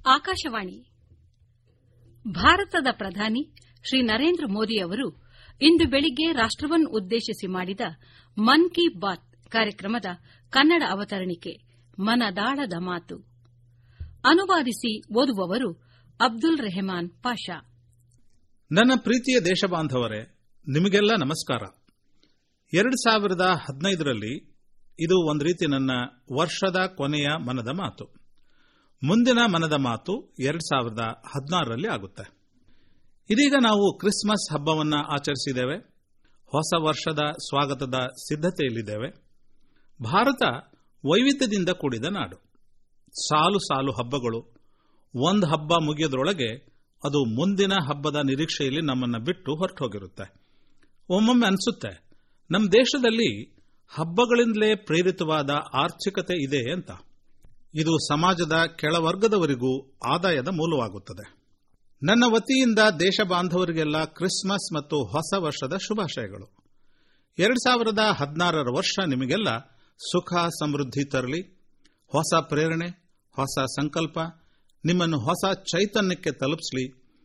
ಆಕಾಶವಾಣಿ ಭಾರತದ ಪ್ರಧಾನಿ ಶ್ರೀ ನರೇಂದ್ರ ಮೋದಿ ಅವರು ಇಂದು ಬೆಳಿಗ್ಗೆ ರಾಷ್ಟವನ್ನು ಉದ್ದೇಶಿಸಿ ಮಾಡಿದ ಮನ್ ಕಿ ಬಾತ್ ಕಾರ್ಯಕ್ರಮದ ಕನ್ನಡ ಅವತರಣಿಕೆ ಮನದಾಳದ ಮಾತು ಅನುವಾದಿಸಿ ಓದುವವರು ಅಬ್ದುಲ್ ರೆಹಮಾನ್ ಪಾಷಾ ನನ್ನ ಪ್ರೀತಿಯ ದೇಶಬಾಂಧವರೇ ನಿಮಗೆಲ್ಲ ನಮಸ್ಕಾರ ಎರಡು ಸಾವಿರದ ಹದಿನೈದರಲ್ಲಿ ಇದು ಒಂದು ರೀತಿ ನನ್ನ ವರ್ಷದ ಕೊನೆಯ ಮನದ ಮಾತು ಮುಂದಿನ ಮನದ ಮಾತು ಎರಡು ಸಾವಿರದ ಹದಿನಾರರಲ್ಲಿ ಆಗುತ್ತೆ ಇದೀಗ ನಾವು ಕ್ರಿಸ್ಮಸ್ ಹಬ್ಬವನ್ನು ಆಚರಿಸಿದ್ದೇವೆ ಹೊಸ ವರ್ಷದ ಸ್ವಾಗತದ ಸಿದ್ಧತೆಯಲ್ಲಿದ್ದೇವೆ ಭಾರತ ವೈವಿಧ್ಯದಿಂದ ಕೂಡಿದ ನಾಡು ಸಾಲು ಸಾಲು ಹಬ್ಬಗಳು ಒಂದು ಹಬ್ಬ ಮುಗಿಯೋದ್ರೊಳಗೆ ಅದು ಮುಂದಿನ ಹಬ್ಬದ ನಿರೀಕ್ಷೆಯಲ್ಲಿ ನಮ್ಮನ್ನು ಬಿಟ್ಟು ಹೊರಟು ಹೋಗಿರುತ್ತೆ ಒಮ್ಮೊಮ್ಮೆ ಅನಿಸುತ್ತೆ ನಮ್ಮ ದೇಶದಲ್ಲಿ ಹಬ್ಬಗಳಿಂದಲೇ ಪ್ರೇರಿತವಾದ ಆರ್ಥಿಕತೆ ಇದೆ ಅಂತ ಇದು ಸಮಾಜದ ಕೆಳವರ್ಗದವರಿಗೂ ಆದಾಯದ ಮೂಲವಾಗುತ್ತದೆ ನನ್ನ ವತಿಯಿಂದ ದೇಶ ಬಾಂಧವರಿಗೆಲ್ಲ ಕ್ರಿಸ್ಮಸ್ ಮತ್ತು ಹೊಸ ವರ್ಷದ ಶುಭಾಶಯಗಳು ಎರಡು ಸಾವಿರದ ಹದಿನಾರರ ವರ್ಷ ನಿಮಗೆಲ್ಲ ಸುಖ ಸಮೃದ್ಧಿ ತರಲಿ ಹೊಸ ಪ್ರೇರಣೆ ಹೊಸ ಸಂಕಲ್ಪ ನಿಮ್ಮನ್ನು ಹೊಸ ಚೈತನ್ಯಕ್ಕೆ ತಲುಪಿಸಲಿ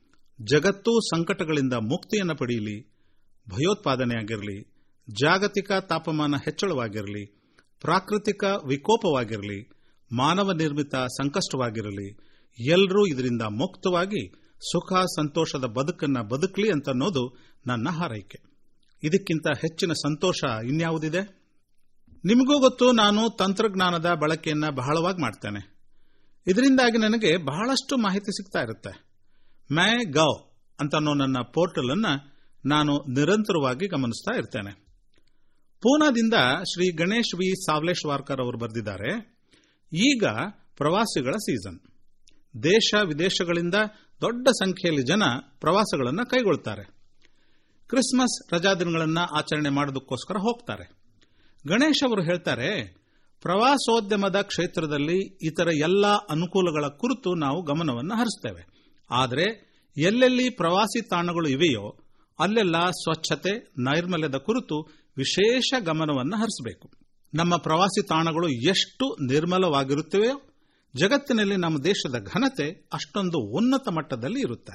ಜಗತ್ತೂ ಸಂಕಟಗಳಿಂದ ಮುಕ್ತಿಯನ್ನು ಪಡೆಯಲಿ ಭಯೋತ್ಪಾದನೆಯಾಗಿರಲಿ ಜಾಗತಿಕ ತಾಪಮಾನ ಹೆಚ್ಚಳವಾಗಿರಲಿ ಪ್ರಾಕೃತಿಕ ವಿಕೋಪವಾಗಿರಲಿ ಮಾನವ ನಿರ್ಮಿತ ಸಂಕಷ್ಟವಾಗಿರಲಿ ಎಲ್ಲರೂ ಇದರಿಂದ ಮುಕ್ತವಾಗಿ ಸುಖ ಸಂತೋಷದ ಬದುಕನ್ನು ಬದುಕಲಿ ಅಂತನ್ನೋದು ನನ್ನ ಹಾರೈಕೆ ಇದಕ್ಕಿಂತ ಹೆಚ್ಚಿನ ಸಂತೋಷ ಇನ್ಯಾವುದಿದೆ ನಿಮಗೂ ಗೊತ್ತು ನಾನು ತಂತ್ರಜ್ಞಾನದ ಬಳಕೆಯನ್ನು ಬಹಳವಾಗಿ ಮಾಡ್ತೇನೆ ಇದರಿಂದಾಗಿ ನನಗೆ ಬಹಳಷ್ಟು ಮಾಹಿತಿ ಸಿಗ್ತಾ ಇರುತ್ತೆ ಮೈ ಗವ್ ಅಂತನ್ನೋ ನನ್ನ ಪೋರ್ಟಲ್ ಅನ್ನು ನಾನು ನಿರಂತರವಾಗಿ ಗಮನಿಸ್ತಾ ಇರ್ತೇನೆ ಪೂನಾದಿಂದ ಶ್ರೀ ಗಣೇಶ್ ವಿ ಸಾವ್ಲೇಶ್ವಾರ್ಕರ್ ಅವರು ಬರೆದಿದ್ದಾರೆ ಈಗ ಪ್ರವಾಸಿಗಳ ಸೀಸನ್ ದೇಶ ವಿದೇಶಗಳಿಂದ ದೊಡ್ಡ ಸಂಖ್ಯೆಯಲ್ಲಿ ಜನ ಪ್ರವಾಸಗಳನ್ನು ಕೈಗೊಳ್ಳುತ್ತಾರೆ ಕ್ರಿಸ್ಮಸ್ ರಜಾದಿನಗಳನ್ನು ಆಚರಣೆ ಮಾಡೋದಕ್ಕೋಸ್ಕರ ಹೋಗ್ತಾರೆ ಗಣೇಶ್ ಅವರು ಹೇಳ್ತಾರೆ ಪ್ರವಾಸೋದ್ಯಮದ ಕ್ಷೇತ್ರದಲ್ಲಿ ಇತರ ಎಲ್ಲ ಅನುಕೂಲಗಳ ಕುರಿತು ನಾವು ಗಮನವನ್ನು ಹರಿಸ್ತೇವೆ ಆದರೆ ಎಲ್ಲೆಲ್ಲಿ ಪ್ರವಾಸಿ ತಾಣಗಳು ಇವೆಯೋ ಅಲ್ಲೆಲ್ಲ ಸ್ವಚ್ಛತೆ ನೈರ್ಮಲ್ಯದ ಕುರಿತು ವಿಶೇಷ ಗಮನವನ್ನು ಹರಿಸಬೇಕು ನಮ್ಮ ಪ್ರವಾಸಿ ತಾಣಗಳು ಎಷ್ಟು ನಿರ್ಮಲವಾಗಿರುತ್ತವೆಯೋ ಜಗತ್ತಿನಲ್ಲಿ ನಮ್ಮ ದೇಶದ ಘನತೆ ಅಷ್ಟೊಂದು ಉನ್ನತ ಮಟ್ಟದಲ್ಲಿ ಇರುತ್ತೆ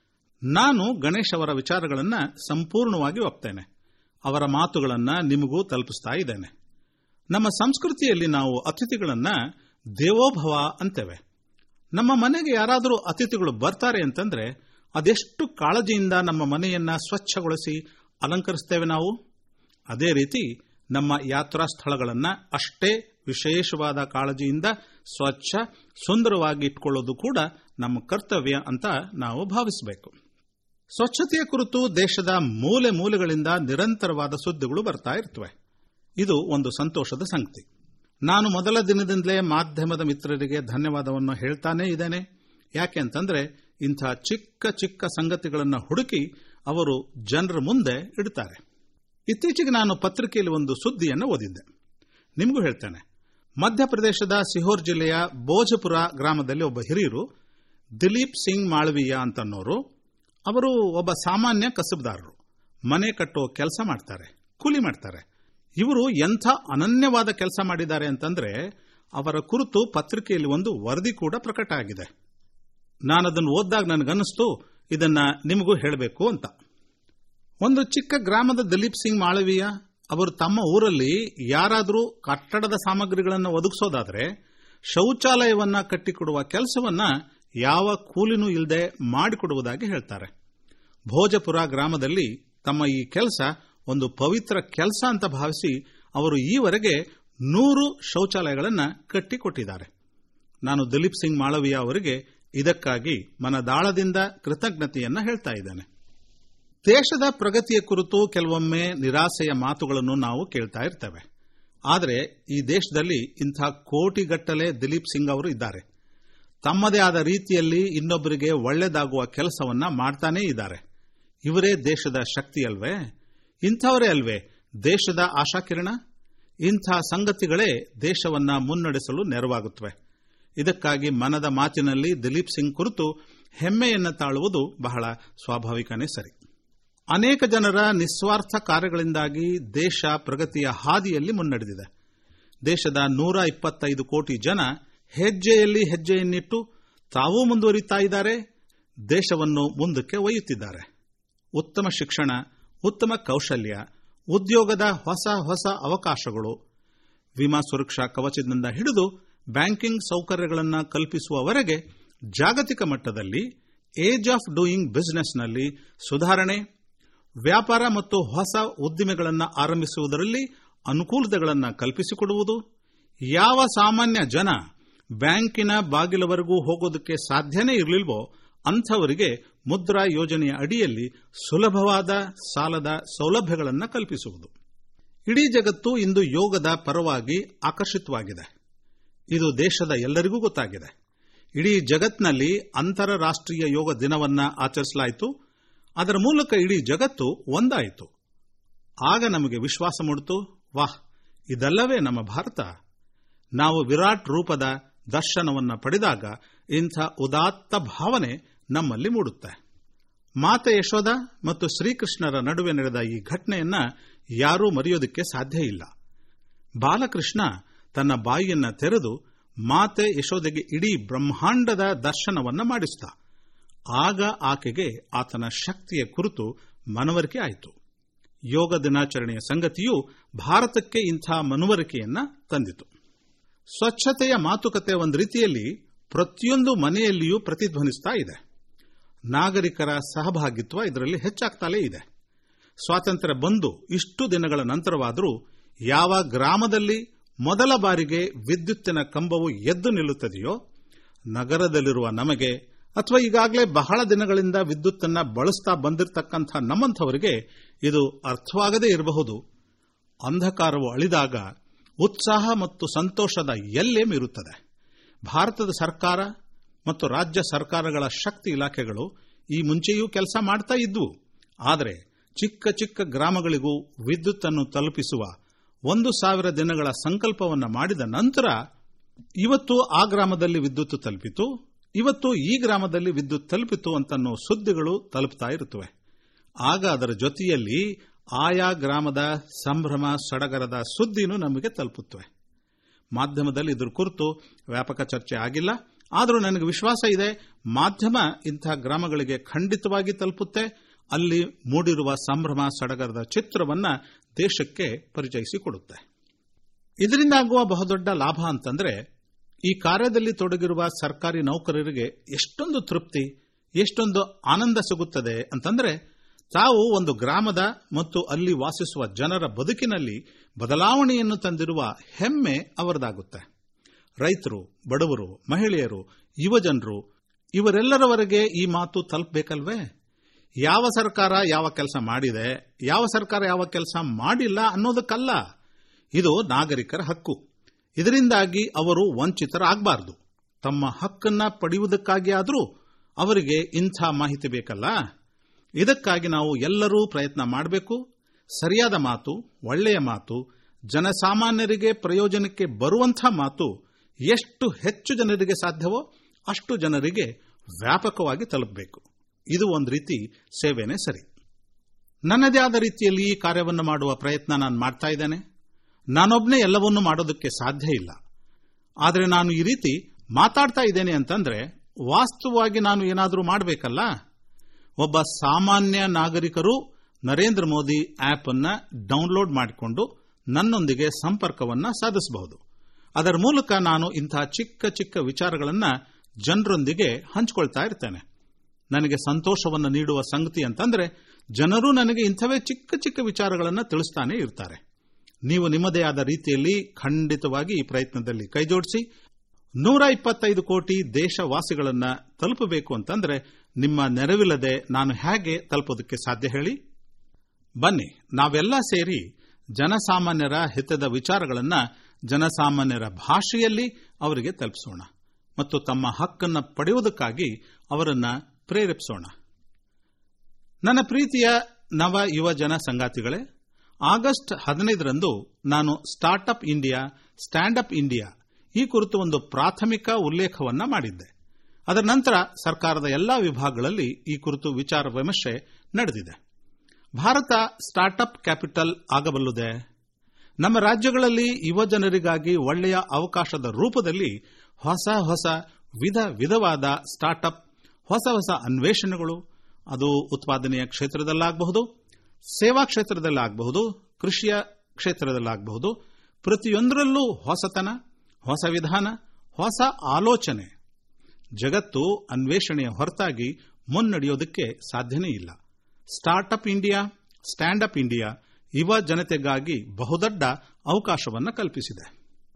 ನಾನು ಗಣೇಶ್ ಅವರ ವಿಚಾರಗಳನ್ನು ಸಂಪೂರ್ಣವಾಗಿ ಒಪ್ತೇನೆ ಅವರ ಮಾತುಗಳನ್ನು ನಿಮಗೂ ತಲುಪಿಸ್ತಾ ಇದ್ದೇನೆ ನಮ್ಮ ಸಂಸ್ಕೃತಿಯಲ್ಲಿ ನಾವು ಅತಿಥಿಗಳನ್ನು ದೇವೋಭವ ಅಂತೇವೆ ನಮ್ಮ ಮನೆಗೆ ಯಾರಾದರೂ ಅತಿಥಿಗಳು ಬರ್ತಾರೆ ಅಂತಂದ್ರೆ ಅದೆಷ್ಟು ಕಾಳಜಿಯಿಂದ ನಮ್ಮ ಮನೆಯನ್ನ ಸ್ವಚ್ಛಗೊಳಿಸಿ ಅಲಂಕರಿಸ್ತೇವೆ ನಾವು ಅದೇ ರೀತಿ ನಮ್ಮ ಯಾತ್ರಾ ಸ್ಥಳಗಳನ್ನು ಅಷ್ಟೇ ವಿಶೇಷವಾದ ಕಾಳಜಿಯಿಂದ ಸ್ವಚ್ಛ ಸುಂದರವಾಗಿ ಇಟ್ಕೊಳ್ಳೋದು ಕೂಡ ನಮ್ಮ ಕರ್ತವ್ಯ ಅಂತ ನಾವು ಭಾವಿಸಬೇಕು ಸ್ವಚ್ಛತೆಯ ಕುರಿತು ದೇಶದ ಮೂಲೆ ಮೂಲೆಗಳಿಂದ ನಿರಂತರವಾದ ಸುದ್ದಿಗಳು ಬರ್ತಾ ಇರ್ತವೆ ಇದು ಒಂದು ಸಂತೋಷದ ಸಂಗತಿ ನಾನು ಮೊದಲ ದಿನದಿಂದಲೇ ಮಾಧ್ಯಮದ ಮಿತ್ರರಿಗೆ ಧನ್ಯವಾದವನ್ನು ಹೇಳ್ತಾನೇ ಇದ್ದೇನೆ ಯಾಕೆ ಅಂತಂದ್ರೆ ಇಂಥ ಚಿಕ್ಕ ಚಿಕ್ಕ ಸಂಗತಿಗಳನ್ನು ಹುಡುಕಿ ಅವರು ಜನರ ಮುಂದೆ ಇಡ್ತಾರೆ ಇತ್ತೀಚೆಗೆ ನಾನು ಪತ್ರಿಕೆಯಲ್ಲಿ ಒಂದು ಸುದ್ದಿಯನ್ನು ಓದಿದ್ದೆ ನಿಮಗೂ ಹೇಳ್ತೇನೆ ಮಧ್ಯಪ್ರದೇಶದ ಸಿಹೋರ್ ಜಿಲ್ಲೆಯ ಬೋಜಪುರ ಗ್ರಾಮದಲ್ಲಿ ಒಬ್ಬ ಹಿರಿಯರು ದಿಲೀಪ್ ಸಿಂಗ್ ಮಾಳವೀಯ ಅಂತನ್ನೋರು ಅವರು ಒಬ್ಬ ಸಾಮಾನ್ಯ ಕಸಬುದಾರರು ಮನೆ ಕಟ್ಟೋ ಕೆಲಸ ಮಾಡ್ತಾರೆ ಕೂಲಿ ಮಾಡ್ತಾರೆ ಇವರು ಎಂಥ ಅನನ್ಯವಾದ ಕೆಲಸ ಮಾಡಿದ್ದಾರೆ ಅಂತಂದ್ರೆ ಅವರ ಕುರಿತು ಪತ್ರಿಕೆಯಲ್ಲಿ ಒಂದು ವರದಿ ಕೂಡ ಪ್ರಕಟ ಆಗಿದೆ ನಾನದನ್ನು ಓದಿದಾಗ ನನಗನ್ನಿಸ್ತು ಇದನ್ನ ನಿಮಗೂ ಹೇಳಬೇಕು ಅಂತ ಒಂದು ಚಿಕ್ಕ ಗ್ರಾಮದ ದಿಲೀಪ್ ಸಿಂಗ್ ಮಾಳವೀಯ ಅವರು ತಮ್ಮ ಊರಲ್ಲಿ ಯಾರಾದರೂ ಕಟ್ಟಡದ ಸಾಮಗ್ರಿಗಳನ್ನು ಒದಗಿಸೋದಾದ್ರೆ ಶೌಚಾಲಯವನ್ನ ಕಟ್ಟಿಕೊಡುವ ಕೆಲಸವನ್ನ ಯಾವ ಕೂಲಿನೂ ಇಲ್ಲದೆ ಮಾಡಿಕೊಡುವುದಾಗಿ ಹೇಳ್ತಾರೆ ಭೋಜಪುರ ಗ್ರಾಮದಲ್ಲಿ ತಮ್ಮ ಈ ಕೆಲಸ ಒಂದು ಪವಿತ್ರ ಕೆಲಸ ಅಂತ ಭಾವಿಸಿ ಅವರು ಈವರೆಗೆ ನೂರು ಶೌಚಾಲಯಗಳನ್ನು ಕಟ್ಟಿಕೊಟ್ಟಿದ್ದಾರೆ ನಾನು ದಿಲೀಪ್ ಸಿಂಗ್ ಮಾಳವೀಯ ಅವರಿಗೆ ಇದಕ್ಕಾಗಿ ಮನದಾಳದಿಂದ ಕೃತಜ್ಞತೆಯನ್ನ ಹೇಳ್ತಾ ಇದ್ದೇನೆ ದೇಶದ ಪ್ರಗತಿಯ ಕುರಿತು ಕೆಲವೊಮ್ಮೆ ನಿರಾಸೆಯ ಮಾತುಗಳನ್ನು ನಾವು ಕೇಳ್ತಾ ಇರ್ತೇವೆ ಆದರೆ ಈ ದೇಶದಲ್ಲಿ ಇಂಥ ಕೋಟಿಗಟ್ಟಲೆ ದಿಲೀಪ್ ಸಿಂಗ್ ಅವರು ಇದ್ದಾರೆ ತಮ್ಮದೇ ಆದ ರೀತಿಯಲ್ಲಿ ಇನ್ನೊಬ್ಬರಿಗೆ ಒಳ್ಳೆಯದಾಗುವ ಕೆಲಸವನ್ನ ಮಾಡ್ತಾನೇ ಇದ್ದಾರೆ ಇವರೇ ದೇಶದ ಶಕ್ತಿ ಅಲ್ವೇ ಇಂಥವರೇ ಅಲ್ವೇ ದೇಶದ ಆಶಾಕಿರಣ ಇಂಥ ಸಂಗತಿಗಳೇ ದೇಶವನ್ನ ಮುನ್ನಡೆಸಲು ನೆರವಾಗುತ್ತವೆ ಇದಕ್ಕಾಗಿ ಮನದ ಮಾತಿನಲ್ಲಿ ದಿಲೀಪ್ ಸಿಂಗ್ ಕುರಿತು ಹೆಮ್ಮೆಯನ್ನು ತಾಳುವುದು ಬಹಳ ಸ್ವಾಭಾವಿಕನೇ ಸರಿ ಅನೇಕ ಜನರ ನಿಸ್ವಾರ್ಥ ಕಾರ್ಯಗಳಿಂದಾಗಿ ದೇಶ ಪ್ರಗತಿಯ ಹಾದಿಯಲ್ಲಿ ಮುನ್ನಡೆದಿದೆ ದೇಶದ ನೂರ ಇಪ್ಪತ್ತೈದು ಕೋಟಿ ಜನ ಹೆಜ್ಜೆಯಲ್ಲಿ ಹೆಜ್ಜೆಯನ್ನಿಟ್ಟು ತಾವೂ ಮುಂದುವರಿತಾ ಇದ್ದಾರೆ ದೇಶವನ್ನು ಮುಂದಕ್ಕೆ ಒಯ್ಯುತ್ತಿದ್ದಾರೆ ಉತ್ತಮ ಶಿಕ್ಷಣ ಉತ್ತಮ ಕೌಶಲ್ಯ ಉದ್ಯೋಗದ ಹೊಸ ಹೊಸ ಅವಕಾಶಗಳು ವಿಮಾ ಸುರಕ್ಷಾ ಕವಚದಿಂದ ಹಿಡಿದು ಬ್ಯಾಂಕಿಂಗ್ ಸೌಕರ್ಯಗಳನ್ನು ಕಲ್ಪಿಸುವವರೆಗೆ ಜಾಗತಿಕ ಮಟ್ಟದಲ್ಲಿ ಏಜ್ ಆಫ್ ಡೂಯಿಂಗ್ ಬಿಸಿನೆಸ್ನಲ್ಲಿ ಸುಧಾರಣೆ ವ್ಯಾಪಾರ ಮತ್ತು ಹೊಸ ಉದ್ದಿಮೆಗಳನ್ನು ಆರಂಭಿಸುವುದರಲ್ಲಿ ಅನುಕೂಲತೆಗಳನ್ನು ಕಲ್ಪಿಸಿಕೊಡುವುದು ಯಾವ ಸಾಮಾನ್ಯ ಜನ ಬ್ಯಾಂಕಿನ ಬಾಗಿಲವರೆಗೂ ಹೋಗೋದಕ್ಕೆ ಸಾಧ್ಯನೇ ಇರಲಿಲ್ವೋ ಅಂಥವರಿಗೆ ಮುದ್ರಾ ಯೋಜನೆಯ ಅಡಿಯಲ್ಲಿ ಸುಲಭವಾದ ಸಾಲದ ಸೌಲಭ್ಯಗಳನ್ನು ಕಲ್ಪಿಸುವುದು ಇಡೀ ಜಗತ್ತು ಇಂದು ಯೋಗದ ಪರವಾಗಿ ಆಕರ್ಷಿತವಾಗಿದೆ ಇದು ದೇಶದ ಎಲ್ಲರಿಗೂ ಗೊತ್ತಾಗಿದೆ ಇಡೀ ಜಗತ್ತಿನಲ್ಲಿ ಅಂತಾರಾಷ್ಟ್ರೀಯ ಯೋಗ ದಿನವನ್ನ ಆಚರಿಸಲಾಯಿತು ಅದರ ಮೂಲಕ ಇಡೀ ಜಗತ್ತು ಒಂದಾಯಿತು ಆಗ ನಮಗೆ ವಿಶ್ವಾಸ ಮೂಡಿತು ವಾಹ್ ಇದಲ್ಲವೇ ನಮ್ಮ ಭಾರತ ನಾವು ವಿರಾಟ್ ರೂಪದ ದರ್ಶನವನ್ನ ಪಡೆದಾಗ ಇಂಥ ಉದಾತ್ತ ಭಾವನೆ ನಮ್ಮಲ್ಲಿ ಮೂಡುತ್ತೆ ಮಾತೆ ಯಶೋಧ ಮತ್ತು ಶ್ರೀಕೃಷ್ಣರ ನಡುವೆ ನಡೆದ ಈ ಘಟನೆಯನ್ನ ಯಾರೂ ಮರೆಯೋದಕ್ಕೆ ಸಾಧ್ಯ ಇಲ್ಲ ಬಾಲಕೃಷ್ಣ ತನ್ನ ಬಾಯಿಯನ್ನ ತೆರೆದು ಮಾತೆ ಯಶೋಧೆಗೆ ಇಡೀ ಬ್ರಹ್ಮಾಂಡದ ದರ್ಶನವನ್ನ ಮಾಡಿಸಿದ ಆಗ ಆಕೆಗೆ ಆತನ ಶಕ್ತಿಯ ಕುರಿತು ಮನವರಿಕೆ ಆಯಿತು ಯೋಗ ದಿನಾಚರಣೆಯ ಸಂಗತಿಯು ಭಾರತಕ್ಕೆ ಇಂಥ ಮನವರಿಕೆಯನ್ನ ತಂದಿತು ಸ್ವಚ್ಛತೆಯ ಮಾತುಕತೆ ಒಂದು ರೀತಿಯಲ್ಲಿ ಪ್ರತಿಯೊಂದು ಮನೆಯಲ್ಲಿಯೂ ಪ್ರತಿಧ್ವನಿಸ್ತಾ ಇದೆ ನಾಗರಿಕರ ಸಹಭಾಗಿತ್ವ ಇದರಲ್ಲಿ ಹೆಚ್ಚಾಗ್ತಲೇ ಇದೆ ಸ್ವಾತಂತ್ರ್ಯ ಬಂದು ಇಷ್ಟು ದಿನಗಳ ನಂತರವಾದರೂ ಯಾವ ಗ್ರಾಮದಲ್ಲಿ ಮೊದಲ ಬಾರಿಗೆ ವಿದ್ಯುತ್ತಿನ ಕಂಬವು ಎದ್ದು ನಿಲ್ಲುತ್ತದೆಯೋ ನಗರದಲ್ಲಿರುವ ನಮಗೆ ಅಥವಾ ಈಗಾಗಲೇ ಬಹಳ ದಿನಗಳಿಂದ ವಿದ್ಯುತ್ತನ್ನು ಬಳಸ್ತಾ ಬಂದಿರತಕ್ಕಂಥ ನಮ್ಮಂಥವರಿಗೆ ಇದು ಅರ್ಥವಾಗದೇ ಇರಬಹುದು ಅಂಧಕಾರವು ಅಳಿದಾಗ ಉತ್ಸಾಹ ಮತ್ತು ಸಂತೋಷದ ಎಲ್ಲೇ ಮೀರುತ್ತದೆ ಭಾರತದ ಸರ್ಕಾರ ಮತ್ತು ರಾಜ್ಯ ಸರ್ಕಾರಗಳ ಶಕ್ತಿ ಇಲಾಖೆಗಳು ಈ ಮುಂಚೆಯೂ ಕೆಲಸ ಮಾಡ್ತಾ ಇದ್ವು ಆದರೆ ಚಿಕ್ಕ ಚಿಕ್ಕ ಗ್ರಾಮಗಳಿಗೂ ವಿದ್ಯುತ್ತನ್ನು ತಲುಪಿಸುವ ಒಂದು ಸಾವಿರ ದಿನಗಳ ಸಂಕಲ್ಪವನ್ನು ಮಾಡಿದ ನಂತರ ಇವತ್ತು ಆ ಗ್ರಾಮದಲ್ಲಿ ವಿದ್ಯುತ್ ತಲುಪಿತು ಇವತ್ತು ಈ ಗ್ರಾಮದಲ್ಲಿ ವಿದ್ಯುತ್ ತಲುಪಿತು ಅಂತನ್ನೋ ಸುದ್ದಿಗಳು ತಲುಪ್ತಾ ಇರುತ್ತವೆ ಆಗ ಅದರ ಜೊತೆಯಲ್ಲಿ ಆಯಾ ಗ್ರಾಮದ ಸಂಭ್ರಮ ಸಡಗರದ ಸುದ್ದಿನೂ ನಮಗೆ ತಲುಪುತ್ತವೆ ಮಾಧ್ಯಮದಲ್ಲಿ ಇದ್ರ ಕುರಿತು ವ್ಯಾಪಕ ಚರ್ಚೆ ಆಗಿಲ್ಲ ಆದರೂ ನನಗೆ ವಿಶ್ವಾಸ ಇದೆ ಮಾಧ್ಯಮ ಇಂಥ ಗ್ರಾಮಗಳಿಗೆ ಖಂಡಿತವಾಗಿ ತಲುಪುತ್ತೆ ಅಲ್ಲಿ ಮೂಡಿರುವ ಸಂಭ್ರಮ ಸಡಗರದ ಚಿತ್ರವನ್ನ ದೇಶಕ್ಕೆ ಪರಿಚಯಿಸಿಕೊಡುತ್ತೆ ಇದರಿಂದ ಆಗುವ ಬಹುದೊಡ್ಡ ಲಾಭ ಅಂತಂದ್ರೆ ಈ ಕಾರ್ಯದಲ್ಲಿ ತೊಡಗಿರುವ ಸರ್ಕಾರಿ ನೌಕರರಿಗೆ ಎಷ್ಟೊಂದು ತೃಪ್ತಿ ಎಷ್ಟೊಂದು ಆನಂದ ಸಿಗುತ್ತದೆ ಅಂತಂದ್ರೆ ತಾವು ಒಂದು ಗ್ರಾಮದ ಮತ್ತು ಅಲ್ಲಿ ವಾಸಿಸುವ ಜನರ ಬದುಕಿನಲ್ಲಿ ಬದಲಾವಣೆಯನ್ನು ತಂದಿರುವ ಹೆಮ್ಮೆ ಅವರದಾಗುತ್ತೆ ರೈತರು ಬಡವರು ಮಹಿಳೆಯರು ಯುವಜನರು ಇವರೆಲ್ಲರವರೆಗೆ ಈ ಮಾತು ತಲುಪಬೇಕಲ್ವೇ ಯಾವ ಸರ್ಕಾರ ಯಾವ ಕೆಲಸ ಮಾಡಿದೆ ಯಾವ ಸರ್ಕಾರ ಯಾವ ಕೆಲಸ ಮಾಡಿಲ್ಲ ಅನ್ನೋದಕ್ಕಲ್ಲ ಇದು ನಾಗರಿಕರ ಹಕ್ಕು ಇದರಿಂದಾಗಿ ಅವರು ವಂಚಿತರಾಗಬಾರದು ತಮ್ಮ ಹಕ್ಕನ್ನ ಪಡೆಯುವುದಕ್ಕಾಗಿ ಆದರೂ ಅವರಿಗೆ ಇಂಥ ಮಾಹಿತಿ ಬೇಕಲ್ಲ ಇದಕ್ಕಾಗಿ ನಾವು ಎಲ್ಲರೂ ಪ್ರಯತ್ನ ಮಾಡಬೇಕು ಸರಿಯಾದ ಮಾತು ಒಳ್ಳೆಯ ಮಾತು ಜನಸಾಮಾನ್ಯರಿಗೆ ಪ್ರಯೋಜನಕ್ಕೆ ಬರುವಂಥ ಮಾತು ಎಷ್ಟು ಹೆಚ್ಚು ಜನರಿಗೆ ಸಾಧ್ಯವೋ ಅಷ್ಟು ಜನರಿಗೆ ವ್ಯಾಪಕವಾಗಿ ತಲುಪಬೇಕು ಇದು ಒಂದು ರೀತಿ ಸೇವೆನೇ ಸರಿ ನನ್ನದೇ ಆದ ರೀತಿಯಲ್ಲಿ ಈ ಕಾರ್ಯವನ್ನು ಮಾಡುವ ಪ್ರಯತ್ನ ನಾನು ಮಾಡ್ತಾ ಇದ್ದೇನೆ ನಾನೊಬ್ಬನೇ ಎಲ್ಲವನ್ನೂ ಮಾಡೋದಕ್ಕೆ ಸಾಧ್ಯ ಇಲ್ಲ ಆದರೆ ನಾನು ಈ ರೀತಿ ಮಾತಾಡ್ತಾ ಇದ್ದೇನೆ ಅಂತಂದ್ರೆ ವಾಸ್ತವವಾಗಿ ನಾನು ಏನಾದರೂ ಮಾಡಬೇಕಲ್ಲ ಒಬ್ಬ ಸಾಮಾನ್ಯ ನಾಗರಿಕರು ನರೇಂದ್ರ ಮೋದಿ ಆಪ್ ಅನ್ನ ಡೌನ್ಲೋಡ್ ಮಾಡಿಕೊಂಡು ನನ್ನೊಂದಿಗೆ ಸಂಪರ್ಕವನ್ನ ಸಾಧಿಸಬಹುದು ಅದರ ಮೂಲಕ ನಾನು ಇಂತಹ ಚಿಕ್ಕ ಚಿಕ್ಕ ವಿಚಾರಗಳನ್ನ ಜನರೊಂದಿಗೆ ಹಂಚಿಕೊಳ್ತಾ ಇರ್ತೇನೆ ನನಗೆ ಸಂತೋಷವನ್ನು ನೀಡುವ ಸಂಗತಿ ಅಂತಂದ್ರೆ ಜನರು ನನಗೆ ಇಂಥವೇ ಚಿಕ್ಕ ಚಿಕ್ಕ ವಿಚಾರಗಳನ್ನು ತಿಳಿಸ್ತಾನೆ ಇರ್ತಾರೆ ನೀವು ನಿಮ್ಮದೇ ಆದ ರೀತಿಯಲ್ಲಿ ಖಂಡಿತವಾಗಿ ಈ ಪ್ರಯತ್ನದಲ್ಲಿ ಕೈಜೋಡಿಸಿ ನೂರ ಇಪ್ಪತ್ತೈದು ಕೋಟಿ ದೇಶವಾಸಿಗಳನ್ನ ತಲುಪಬೇಕು ಅಂತಂದ್ರೆ ನಿಮ್ಮ ನೆರವಿಲ್ಲದೆ ನಾನು ಹೇಗೆ ತಲುಪೋದಕ್ಕೆ ಸಾಧ್ಯ ಹೇಳಿ ಬನ್ನಿ ನಾವೆಲ್ಲ ಸೇರಿ ಜನಸಾಮಾನ್ಯರ ಹಿತದ ವಿಚಾರಗಳನ್ನ ಜನಸಾಮಾನ್ಯರ ಭಾಷೆಯಲ್ಲಿ ಅವರಿಗೆ ತಲುಪಿಸೋಣ ಮತ್ತು ತಮ್ಮ ಹಕ್ಕನ್ನು ಪಡೆಯುವುದಕ್ಕಾಗಿ ಅವರನ್ನ ಪ್ರೇರೇಪಿಸೋಣ ನನ್ನ ಪ್ರೀತಿಯ ನವ ಯುವ ಜನ ಸಂಗಾತಿಗಳೇ ಆಗಸ್ಟ್ ಹದಿನೈದರಂದು ನಾನು startup India stand up India ಈ ಕುರಿತು ಒಂದು ಪ್ರಾಥಮಿಕ ಉಲ್ಲೇಖವನ್ನ ಮಾಡಿದ್ದೆ ಅದರ ನಂತರ ಸರ್ಕಾರದ ಎಲ್ಲಾ ವಿಭಾಗಗಳಲ್ಲಿ ಈ ಕುರಿತು ವಿಚಾರ ವಿಮರ್ಶೆ ನಡೆದಿದೆ ಭಾರತ ಸ್ಟಾರ್ಟ್ಅಪ್ ಕ್ಯಾಪಿಟಲ್ ಆಗಬಲ್ಲುದೆ ನಮ್ಮ ರಾಜ್ಯಗಳಲ್ಲಿ ಯುವ ಜನರಿಗಾಗಿ ಒಳ್ಳೆಯ ಅವಕಾಶದ ರೂಪದಲ್ಲಿ ಹೊಸ ಹೊಸ ವಿಧ ವಿಧವಾದ ಸ್ಟಾರ್ಟ್ಅಪ್ ಹೊಸ ಹೊಸ ಅನ್ವೇಷಣೆಗಳು ಅದು ಉತ್ಪಾದನೆಯ ಕ್ಷೇತ್ರದಲ್ಲಾಗಬಹುದು ಸೇವಾ ಕ್ಷೇತ್ರದಲ್ಲಾಗಬಹುದು ಕೃಷಿಯ ಕ್ಷೇತ್ರದಲ್ಲಾಗಬಹುದು ಪ್ರತಿಯೊಂದರಲ್ಲೂ ಹೊಸತನ ಹೊಸ ವಿಧಾನ ಹೊಸ ಆಲೋಚನೆ ಜಗತ್ತು ಅನ್ವೇಷಣೆಯ ಹೊರತಾಗಿ ಮುನ್ನಡೆಯೋದಕ್ಕೆ ಸಾಧ್ಯನೇ ಇಲ್ಲ startup India stand up India ಯುವ ಜನತೆಗಾಗಿ ಬಹುದೊಡ್ಡ ಅವಕಾಶವನ್ನು ಕಲ್ಪಿಸಿದೆ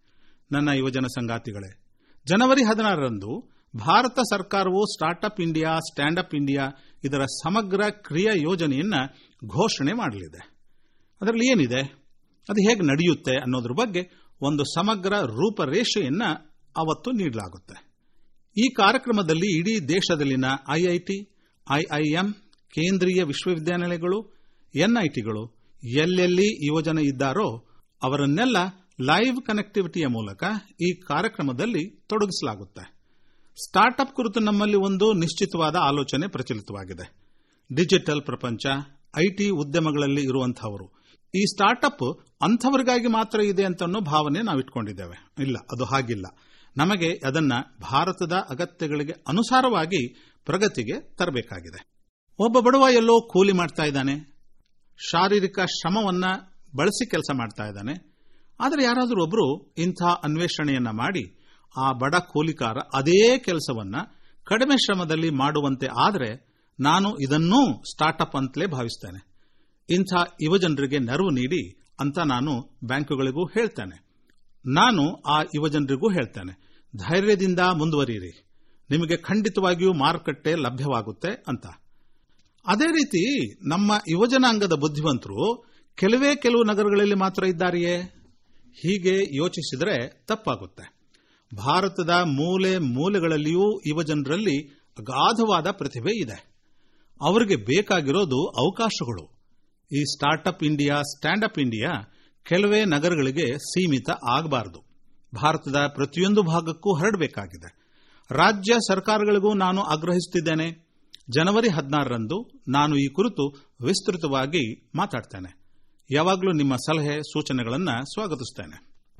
ನನ್ನ ಯುವಜನ ಸಂಗಾತಿಗಳೇ ಜನವರಿ ಹದಿನಾರರಂದು ಭಾರತ ಸರ್ಕಾರವು startup India stand up India ಇದರ ಸಮಗ್ರ ಕ್ರಿಯಾ ಯೋಜನೆಯನ್ನು ಘೋಷಣೆ ಮಾಡಲಿದೆ ಅದರಲ್ಲಿ ಏನಿದೆ ಅದು ಹೇಗೆ ನಡೆಯುತ್ತೆ ಅನ್ನೋದ್ರ ಬಗ್ಗೆ ಒಂದು ಸಮಗ್ರ ರೂಪರೇಷೆಯನ್ನು ಅವತ್ತು ನೀಡಲಾಗುತ್ತೆ ಈ ಕಾರ್ಯಕ್ರಮದಲ್ಲಿ ಇಡೀ ದೇಶದಲ್ಲಿನ ಐಐಟಿ ಐಐಎಂ ಕೇಂದ್ರೀಯ ವಿಶ್ವವಿದ್ಯಾನಿಲಯಗಳು ಎನ್ಐಟಿಗಳು ಎಲ್ಲೆಲ್ಲಿ ಯುವಜನ ಇದ್ದಾರೋ ಅವರನ್ನೆಲ್ಲ ಲೈವ್ ಕನೆಕ್ಟಿವಿಟಿಯ ಮೂಲಕ ಈ ಕಾರ್ಯಕ್ರಮದಲ್ಲಿ ತೊಡಗಿಸಲಾಗುತ್ತೆ ಸ್ಟಾರ್ಟ್ಅಪ್ ಕುರಿತು ನಮ್ಮಲ್ಲಿ ಒಂದು ನಿಶ್ಚಿತವಾದ ಆಲೋಚನೆ ಪ್ರಚಲಿತವಾಗಿದೆ ಡಿಜಿಟಲ್ ಪ್ರಪಂಚ ಐಟಿ ಉದ್ಯಮಗಳಲ್ಲಿ ಇರುವಂತಹವರು ಈ ಸ್ಟಾರ್ಟ್ಅಪ್ ಅಂಥವರಿಗಾಗಿ ಮಾತ್ರ ಇದೆ ಅಂತ ಅನ್ನೋ ಭಾವನೆ ನಾವು ಇಟ್ಕೊಂಡಿದ್ದೇವೆ ಇಲ್ಲ ಅದು ಹಾಗಿಲ್ಲ ನಮಗೆ ಅದನ್ನ ಭಾರತದ ಅಗತ್ಯಗಳಿಗೆ ಅನುಸಾರವಾಗಿ ಪ್ರಗತಿಗೆ ತರಬೇಕಾಗಿದೆ ಒಬ್ಬ ಬಡವ ಎಲ್ಲೋ ಕೂಲಿ ಮಾಡ್ತಾ ಇದ್ದಾನೆ ಶಾರೀರಿಕ ಶ್ರಮವನ್ನ ಬಳಸಿ ಕೆಲಸ ಮಾಡ್ತಾ ಇದ್ದಾನೆ ಆದರೆ ಯಾರಾದರೂ ಒಬ್ಬರು ಇಂಥ ಅನ್ವೇಷಣೆಯನ್ನ ಮಾಡಿ ಆ ಬಡ ಕೂಲಿಕಾರ ಅದೇ ಕೆಲಸವನ್ನ ಕಡಿಮೆ ಶ್ರಮದಲ್ಲಿ ಮಾಡುವಂತೆ ಆದರೆ ನಾನು ಇದನ್ನೂ ಸ್ಟಾರ್ಟ್ಅಪ್ ಅಂತಲೇ ಭಾವಿಸ್ತೇನೆ ಇಂಥ ಯುವಜನರಿಗೆ ನೆರವು ನೀಡಿ ಅಂತ ನಾನು ಬ್ಯಾಂಕುಗಳಿಗೂ ಹೇಳ್ತೇನೆ ನಾನು ಆ ಯುವಜನರಿಗೂ ಹೇಳ್ತೇನೆ ಧೈರ್ಯದಿಂದ ಮುಂದುವರಿಯಿರಿ ನಿಮಗೆ ಖಂಡಿತವಾಗಿಯೂ ಮಾರುಕಟ್ಟೆ ಲಭ್ಯವಾಗುತ್ತೆ ಅಂತ ಅದೇ ರೀತಿ ನಮ್ಮ ಯುವಜನಾಂಗದ ಬುದ್ಧಿವಂತರು ಕೆಲವೇ ಕೆಲವು ನಗರಗಳಲ್ಲಿ ಮಾತ್ರ ಇದ್ದಾರೆಯೇ ಹೀಗೆ ಯೋಚಿಸಿದರೆ ತಪ್ಪಾಗುತ್ತೆ ಭಾರತದ ಮೂಲೆ ಮೂಲೆಗಳಲ್ಲಿಯೂ ಯುವಜನರಲ್ಲಿ ಅಗಾಧವಾದ ಪ್ರತಿಭೆ ಇದೆ ಅವರಿಗೆ ಬೇಕಾಗಿರೋದು ಅವಕಾಶಗಳು ಈ startup India stand up India ಕೆಲವೇ ನಗರಗಳಿಗೆ ಸೀಮಿತ ಆಗಬಾರದು ಭಾರತದ ಪ್ರತಿಯೊಂದು ಭಾಗಕ್ಕೂ ಹರಡಬೇಕಾಗಿದೆ ರಾಜ್ಯ ಸರ್ಕಾರಗಳಿಗೂ ನಾನು ಆಗ್ರಹಿಸುತ್ತಿದ್ದೇನೆ ಜನವರಿ ಹದಿನಾರರಂದು ನಾನು ಈ ಕುರಿತು ವಿಸ್ತೃತವಾಗಿ ಮಾತಾಡ್ತೇನೆ ಯಾವಾಗಲೂ ನಿಮ್ಮ ಸಲಹೆ ಸೂಚನೆಗಳನ್ನು ಸ್ವಾಗತಿಸುತ್ತೇನೆ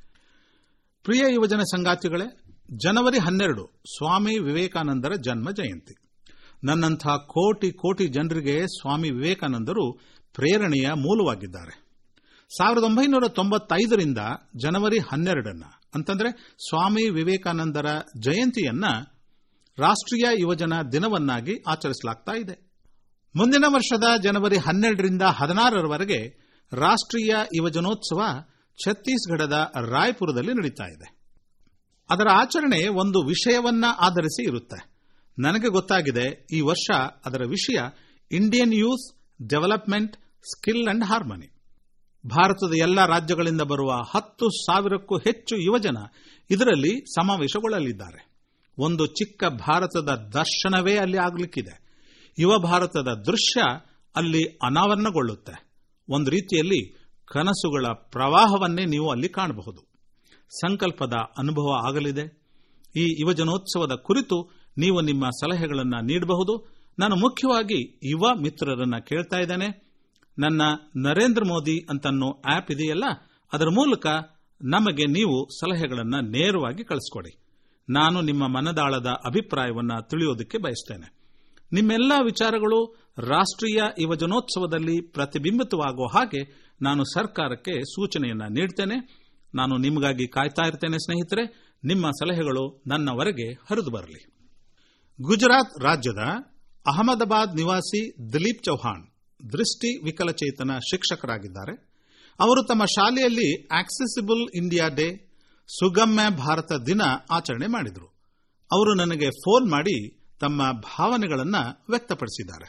ಪ್ರಿಯ ಯುವಜನ ಸಂಗಾತಿಗಳೇ ಜನವರಿ ಹನ್ನೆರಡು ಸ್ವಾಮಿ ವಿವೇಕಾನಂದರ ಜನ್ಮ ಜಯಂತಿ ನನ್ನಂಥ ಕೋಟಿ ಕೋಟಿ ಜನರಿಗೆ ಸ್ವಾಮಿ ವಿವೇಕಾನಂದರು ಪ್ರೇರಣೆಯ ಮೂಲವಾಗಿದ್ದಾರೆ ಸಾವಿರದ ಒಂಬೈನೂರ ತೊಂಬತ್ತೈದರಿಂದ ಜನವರಿ ಹನ್ನೆರಡನ್ನ ಅಂತಂದ್ರೆ ಸ್ವಾಮಿ ವಿವೇಕಾನಂದರ ಜಯಂತಿಯನ್ನ ರಾಷ್ಟ್ರೀಯ ಯುವಜನ ದಿನವನ್ನಾಗಿ ಆಚರಿಸಲಾಗ್ತಾ ಇದೆ ಮುಂದಿನ ವರ್ಷದ ಜನವರಿ ಹನ್ನೆರಡರಿಂದ ಹದಿನಾರರವರೆಗೆ ರಾಷ್ಟ್ರೀಯ ಯುವಜನೋತ್ಸವ ಛತ್ತೀಸ್ಗಢದ ರಾಯ್ಪುರದಲ್ಲಿ ನಡೀತಾ ಇದೆ ಅದರ ಆಚರಣೆ ಒಂದು ವಿಷಯವನ್ನ ಆಧರಿಸಿ ಇರುತ್ತೆ ನನಗೆ ಗೊತ್ತಾಗಿದೆ ಈ ವರ್ಷ ಅದರ ವಿಷಯ Indian youth development skill and harmony ಭಾರತದ ಎಲ್ಲ ರಾಜ್ಯಗಳಿಂದ ಬರುವ ಹತ್ತು ಸಾವಿರಕ್ಕೂ ಹೆಚ್ಚು ಯುವಜನ ಇದರಲ್ಲಿ ಸಮಾವೇಶಗೊಳ್ಳಲಿದ್ದಾರೆ ಒಂದು ಚಿಕ್ಕ ಭಾರತದ ದರ್ಶನವೇ ಅಲ್ಲಿ ಆಗಲಿಕ್ಕಿದೆ ಯುವ ಭಾರತದ ದೃಶ್ಯ ಅಲ್ಲಿ ಅನಾವರಣಗೊಳ್ಳುತ್ತೆ ಒಂದು ರೀತಿಯಲ್ಲಿ ಕನಸುಗಳ ಪ್ರವಾಹವನ್ನೇ ನೀವು ಅಲ್ಲಿ ಕಾಣಬಹುದು ಸಂಕಲ್ಪದ ಅನುಭವ ಆಗಲಿದೆ ಈ ಯುವಜನೋತ್ಸವದ ಕುರಿತು ನೀವು ನಿಮ್ಮ ಸಲಹೆಗಳನ್ನು ನೀಡಬಹುದು ನಾನು ಮುಖ್ಯವಾಗಿ ಯುವ ಮಿತ್ರರನ್ನ ಕೇಳ್ತಾ ಇದ್ದೇನೆ ನನ್ನ ನರೇಂದ್ರ ಮೋದಿ ಅಂತನ್ನೋ ಆಪ್ ಇದೆಯಲ್ಲ ಅದರ ಮೂಲಕ ನಮಗೆ ನೀವು ಸಲಹೆಗಳನ್ನು ನೇರವಾಗಿ ಕಳಿಸ್ಕೊಡಿ ನಾನು ನಿಮ್ಮ ಮನದಾಳದ ಅಭಿಪ್ರಾಯವನ್ನು ತಿಳಿಯೋದಕ್ಕೆ ಬಯಸ್ತೇನೆ ನಿಮ್ಮೆಲ್ಲ ವಿಚಾರಗಳು ರಾಷ್ಟ್ರೀಯ ಯುವಜನೋತ್ಸವದಲ್ಲಿ ಪ್ರತಿಬಿಂಬಿತವಾಗುವ ಹಾಗೆ ನಾನು ಸರ್ಕಾರಕ್ಕೆ ಸೂಚನೆಯನ್ನ ನೀಡ್ತೇನೆ ನಾನು ನಿಮಗಾಗಿ ಕಾಯ್ತಾ ಇರ್ತೇನೆ ಸ್ನೇಹಿತರೆ ನಿಮ್ಮ ಸಲಹೆಗಳು ನನ್ನವರೆಗೆ ಹರಿದು ಬರಲಿ ಗುಜರಾತ್ ರಾಜ್ಯದ ಅಹಮದಾಬಾದ್ ನಿವಾಸಿ ದಿಲೀಪ್ ಚೌಹಾಣ್ ದೃಷ್ಟಿ ವಿಕಲಚೇತನ ಶಿಕ್ಷಕರಾಗಿದ್ದಾರೆ ಅವರು ತಮ್ಮ ಶಾಲೆಯಲ್ಲಿ accessible India day Sugamya Bharat ದಿನ ಆಚರಣೆ ಮಾಡಿದರು ಅವರು ನನಗೆ ಫೋನ್ ಮಾಡಿ ತಮ್ಮ ಭಾವನೆಗಳನ್ನು ವ್ಯಕ್ತಪಡಿಸಿದ್ದಾರೆ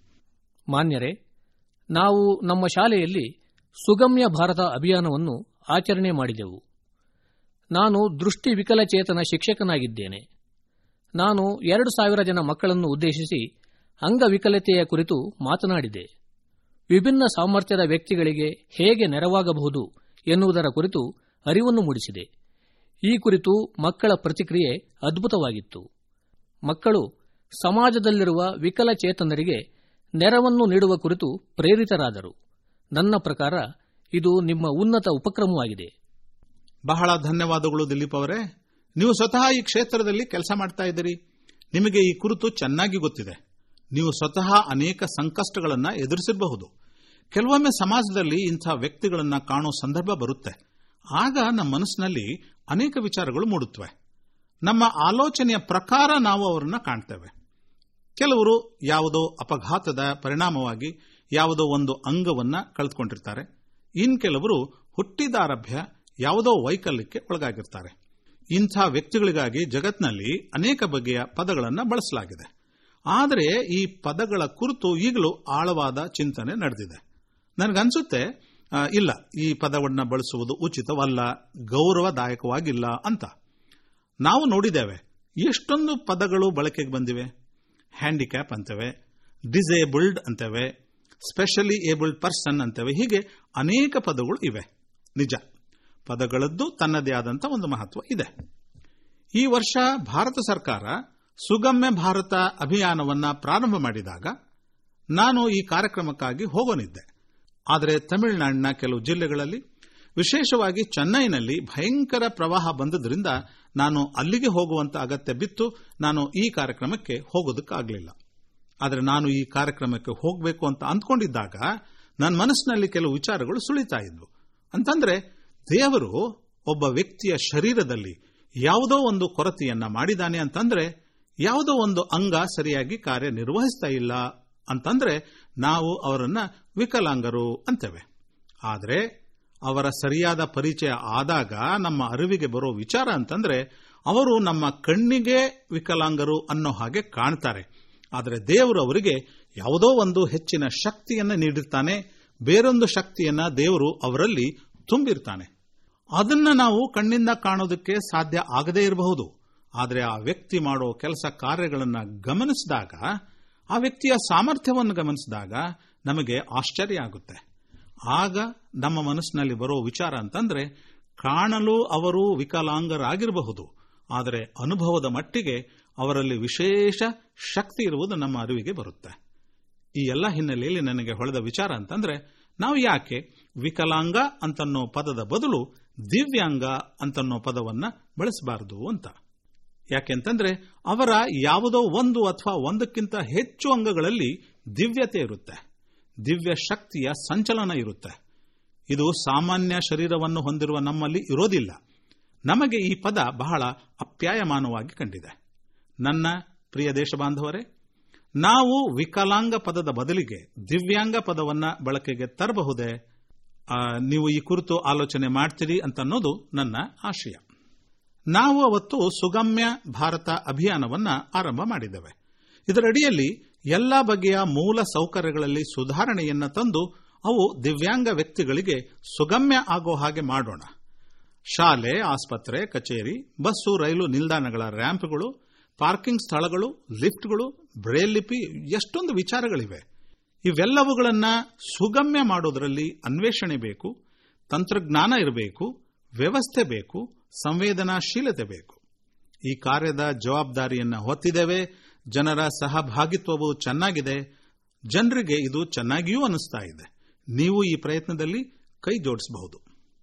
ಮಾನ್ಯರೇ ನಾವು ನಮ್ಮ ಶಾಲೆಯಲ್ಲಿ ಸುಗಮ್ಯ ಭಾರತ ಅಭಿಯಾನವನ್ನು ಆಚರಣೆ ಮಾಡಿದೆವು ನಾನು ದೃಷ್ಟಿ ವಿಕಲಚೇತನ ಶಿಕ್ಷಕನಾಗಿದ್ದೇನೆ ನಾನು ಎರಡು ಸಾವಿರ ಜನ ಮಕ್ಕಳನ್ನು ಉದ್ದೇಶಿಸಿ ಅಂಗವಿಕಲತೆಯ ಕುರಿತು ಮಾತನಾಡಿದೆ ವಿಭಿನ್ನ ಸಾಮರ್ಥ್ಯದ ವ್ಯಕ್ತಿಗಳಿಗೆ ಹೇಗೆ ನೆರವಾಗಬಹುದು ಎನ್ನುವುದರ ಕುರಿತು ಅರಿವನ್ನು ಮೂಡಿಸಿದೆ ಈ ಕುರಿತು ಮಕ್ಕಳ ಪ್ರತಿಕ್ರಿಯೆ ಅದ್ಭುತವಾಗಿತ್ತು ಮಕ್ಕಳು ಸಮಾಜದಲ್ಲಿರುವ ವಿಕಲಚೇತನರಿಗೆ ನೆರವನ್ನು ನೀಡುವ ಕುರಿತು ಪ್ರೇರಿತರಾದರು ನನ್ನ ಪ್ರಕಾರ ಇದು ನಿಮ್ಮ ಉನ್ನತ ಉಪಕ್ರಮವಾಗಿದೆ ಬಹಳ ಧನ್ಯವಾದಗಳು ದಿಲೀಪ್ ಅವರೇ ನೀವು ಸ್ವತಃ ಈ ಕ್ಷೇತ್ರದಲ್ಲಿ ಕೆಲಸ ಮಾಡ್ತಾ ಇದ್ದೀರಿ ನಿಮಗೆ ಈ ಕುರಿತು ಚೆನ್ನಾಗಿ ಗೊತ್ತಿದೆ ನೀವು ಸ್ವತಃ ಅನೇಕ ಸಂಕಷ್ಟಗಳನ್ನು ಎದುರಿಸಿರಬಹುದು ಕೆಲವೊಮ್ಮೆ ಸಮಾಜದಲ್ಲಿ ಇಂಥ ವ್ಯಕ್ತಿಗಳನ್ನು ಕಾಣೋ ಸಂದರ್ಭ ಬರುತ್ತೆ ಆಗ ನಮ್ಮ ಮನಸ್ಸಿನಲ್ಲಿ ಅನೇಕ ವಿಚಾರಗಳು ಮೂಡುತ್ತವೆ ನಮ್ಮ ಆಲೋಚನೆಯ ಪ್ರಕಾರ ನಾವು ಅವರನ್ನ ಕಾಣ್ತೇವೆ ಕೆಲವರು ಯಾವುದೋ ಅಪಘಾತದ ಪರಿಣಾಮವಾಗಿ ಯಾವುದೋ ಒಂದು ಅಂಗವನ್ನ ಕಳೆದುಕೊಂಡಿರ್ತಾರೆ ಇನ್ ಕೆಲವರು ಹುಟ್ಟಿದಾರಭ್ಯ ಯಾವುದೋ ವೈಕಲ್ಯಕ್ಕೆ ಒಳಗಾಗಿರ್ತಾರೆ ಇಂಥ ವ್ಯಕ್ತಿಗಳಿಗಾಗಿ ಜಗತ್ನಲ್ಲಿ ಅನೇಕ ಬಗೆಯ ಪದಗಳನ್ನು ಬಳಸಲಾಗಿದೆ ಆದರೆ ಈ ಪದಗಳ ಕುರಿತು ಈಗಲೂ ಆಳವಾದ ಚಿಂತನೆ ನಡೆದಿದೆ ನನಗನ್ಸುತ್ತೆ ಆ, ಇಲ್ಲ ಈ ಪದವನ್ನು ಬಳಸುವುದು ಉಚಿತವಲ್ಲ ಗೌರವದಾಯಕವಾಗಿಲ್ಲ ಅಂತ ನಾವು ನೋಡಿದ್ದೇವೆ ಎಷ್ಟೊಂದು ಪದಗಳು ಬಳಕೆಗೆ ಬಂದಿವೆ ಹ್ಯಾಂಡಿಕ್ಯಾಪ್ ಅಂತೇವೆ ಡಿಸೇಬಲ್ಡ್ ಅಂತೇವೆ ಸ್ಪೆಷಲಿ ಏಬಲ್ಡ್ ಪರ್ಸನ್ ಅಂತೇವೆ ಹೀಗೆ ಅನೇಕ ಪದಗಳು ಇವೆ ನಿಜ ಪದಗಳದ್ದು ತನ್ನದೇ ಆದಂಥ ಒಂದು ಮಹತ್ವ ಇದೆ ಈ ವರ್ಷ ಭಾರತ ಸರ್ಕಾರ ಸುಗಮ್ಯ ಭಾರತ ಅಭಿಯಾನವನ್ನ ಪ್ರಾರಂಭ ಮಾಡಿದಾಗ ನಾನು ಈ ಕಾರ್ಯಕ್ರಮಕ್ಕಾಗಿ ಹೋಗೋನಿದ್ದೆ ಆದರೆ ತಮಿಳುನಾಡಿನ ಕೆಲವು ಜಿಲ್ಲೆಗಳಲ್ಲಿ ವಿಶೇಷವಾಗಿ ಚೆನ್ನೈನಲ್ಲಿ ಭಯಂಕರ ಪ್ರವಾಹ ಬಂದದ್ರಿಂದ ನಾನು ಅಲ್ಲಿಗೆ ಹೋಗುವಂತ ಅಗತ್ಯ ಬಿತ್ತು ನಾನು ಈ ಕಾರ್ಯಕ್ರಮಕ್ಕೆ ಹೋಗೋದಕ್ಕಾಗಲಿಲ್ಲ ಆದರೆ ನಾನು ಈ ಕಾರ್ಯಕ್ರಮಕ್ಕೆ ಹೋಗಬೇಕು ಅಂತ ಅಂದ್ಕೊಂಡಿದ್ದಾಗ ನನ್ನ ಮನಸ್ಸಿನಲ್ಲಿ ಕೆಲವು ವಿಚಾರಗಳು ಸುಳಿತಾ ಇದ್ವು ಅಂತಂದ್ರೆ ದೇವರು ಒಬ್ಬ ವ್ಯಕ್ತಿಯ ಶರೀರದಲ್ಲಿ ಯಾವುದೋ ಒಂದು ಕೊರತೆಯನ್ನ ಮಾಡಿದಾನೆ ಅಂತಂದ್ರೆ ಯಾವುದೋ ಒಂದು ಅಂಗ ಸರಿಯಾಗಿ ಕಾರ್ಯನಿರ್ವಹಿಸ್ತಾ ಇಲ್ಲ ಅಂತಂದ್ರೆ ನಾವು ಅವರನ್ನ ವಿಕಲಾಂಗರು ಅಂತೇವೆ ಆದರೆ ಅವರ ಸರಿಯಾದ ಪರಿಚಯ ಆದಾಗ ನಮ್ಮ ಅರಿವಿಗೆ ಬರೋ ವಿಚಾರ ಅಂತಂದ್ರೆ ಅವರು ನಮ್ಮ ಕಣ್ಣಿಗೆ ವಿಕಲಾಂಗರು ಅನ್ನೋ ಹಾಗೆ ಕಾಣ್ತಾರೆ ಆದರೆ ದೇವರು ಅವರಿಗೆ ಯಾವುದೋ ಒಂದು ಹೆಚ್ಚಿನ ಶಕ್ತಿಯನ್ನ ನೀಡಿರ್ತಾನೆ ಬೇರೊಂದು ಶಕ್ತಿಯನ್ನ ದೇವರು ಅವರಲ್ಲಿ ತುಂಬಿರ್ತಾನೆ ಅದನ್ನ ನಾವು ಕಣ್ಣಿಂದ ಕಾಣೋದಕ್ಕೆ ಸಾಧ್ಯ ಆಗದೇ ಇರಬಹುದು ಆದರೆ ಆ ವ್ಯಕ್ತಿ ಮಾಡೋ ಕೆಲಸ ಕಾರ್ಯಗಳನ್ನ ಗಮನಿಸಿದಾಗ ಆ ವ್ಯಕ್ತಿಯ ಸಾಮರ್ಥ್ಯವನ್ನು ಗಮನಿಸಿದಾಗ ನಮಗೆ ಆಶ್ಚರ್ಯ ಆಗುತ್ತೆ ಆಗ ನಮ್ಮ ಮನಸ್ಸಿನಲ್ಲಿ ಬರೋ ವಿಚಾರ ಅಂತಂದ್ರೆ ಕಾಣಲು ಅವರು ವಿಕಲಾಂಗರಾಗಿರಬಹುದು ಆದರೆ ಅನುಭವದ ಮಟ್ಟಿಗೆ ಅವರಲ್ಲಿ ವಿಶೇಷ ಶಕ್ತಿ ಇರುವುದು ನಮ್ಮ ಅರಿವಿಗೆ ಬರುತ್ತೆ ಈ ಎಲ್ಲ ಹಿನ್ನೆಲೆಯಲ್ಲಿ ನನಗೆ ಹೊಳೆದ ವಿಚಾರ ಅಂತಂದ್ರೆ ನಾವು ಯಾಕೆ ವಿಕಲಾಂಗ ಅಂತನ್ನೋ ಪದದ ಬದಲು ದಿವ್ಯಾಂಗ ಅಂತನ್ನೋ ಪದವನ್ನ ಬಳಸಬಾರದು ಅಂತ ಯಾಕೆಂತಂದ್ರೆ ಅವರ ಯಾವುದೋ ಒಂದು ಅಥವಾ ಒಂದಕ್ಕಿಂತ ಹೆಚ್ಚು ಅಂಗಗಳಲ್ಲಿ ದಿವ್ಯತೆ ಇರುತ್ತೆ ದಿವ್ಯ ಶಕ್ತಿಯ ಸಂಚಲನ ಇರುತ್ತೆ ಇದು ಸಾಮಾನ್ಯ ಶರೀರವನ್ನು ಹೊಂದಿರುವ ನಮ್ಮಲ್ಲಿ ಇರೋದಿಲ್ಲ ನಮಗೆ ಈ ಪದ ಬಹಳ ಅಪ್ಯಾಯಮಾನವಾಗಿ ಕಂಡಿದೆ ನನ್ನ ಪ್ರಿಯ ದೇಶಬಾಂಧವರೇ ನಾವು ವಿಕಲಾಂಗ ಪದದ ಬದಲಿಗೆ ದಿವ್ಯಾಂಗ ಪದವನ್ನ ಬಳಕೆಗೆ ತರಬಹುದೇ ಆ, ನೀವು ಈ ಕುರಿತು ಆಲೋಚನೆ ಮಾಡ್ತೀರಿ ಅಂತ ಅನ್ನೋದು ನನ್ನ ಆಶಯ ನಾವು ಅವತ್ತು ಸುಗಮ್ಯ ಭಾರತ ಅಭಿಯಾನವನ್ನ ಆರಂಭ ಮಾಡಿದ್ದೇವೆ ಇದರಡಿಯಲ್ಲಿ ಎಲ್ಲ ಬಗೆಯ ಮೂಲ ಸೌಕರ್ಯಗಳಲ್ಲಿ ಸುಧಾರಣೆಯನ್ನ ತಂದು ಅವು ದಿವ್ಯಾಂಗ ವ್ಯಕ್ತಿಗಳಿಗೆ ಸುಗಮ್ಯ ಆಗೋ ಹಾಗೆ ಮಾಡೋಣ ಶಾಲೆ ಆಸ್ಪತ್ರೆ ಕಚೇರಿ ಬಸ್ಸು ರೈಲು ನಿಲ್ದಾಣಗಳ ರ್ಯಾಂಪ್ಗಳು ಪಾರ್ಕಿಂಗ್ ಸ್ಥಳಗಳು ಲಿಫ್ಟ್ಗಳು ಬ್ರೇಲ್ ಲಿಪಿ ಎಷ್ಟೊಂದು ವಿಚಾರಗಳಿವೆ ಇವೆಲ್ಲವುಗಳನ್ನ ಸುಗಮ್ಯ ಮಾಡೋದರಲ್ಲಿ ಅನ್ವೇಷಣೆ ಬೇಕು ತಂತ್ರಜ್ಞಾನ ಇರಬೇಕು ವ್ಯವಸ್ಥೆ ಬೇಕು ಸಂವೇದನಾಶೀಲತೆ ಬೇಕು ಈ ಕಾರ್ಯದ ಜವಾಬ್ದಾರಿಯನ್ನ ಹೊತ್ತಿದ್ದೇವೆ ಜನರ ಸಹಭಾಗಿತ್ವವು ಚೆನ್ನಾಗಿದೆ ಜನರಿಗೆ ಇದು ಚೆನ್ನಾಗಿಯೂ ಅನಿಸ್ತಾ ಇದೆ ನೀವು ಈ ಪ್ರಯತ್ನದಲ್ಲಿ ಕೈ ಜೋಡಿಸಬಹುದು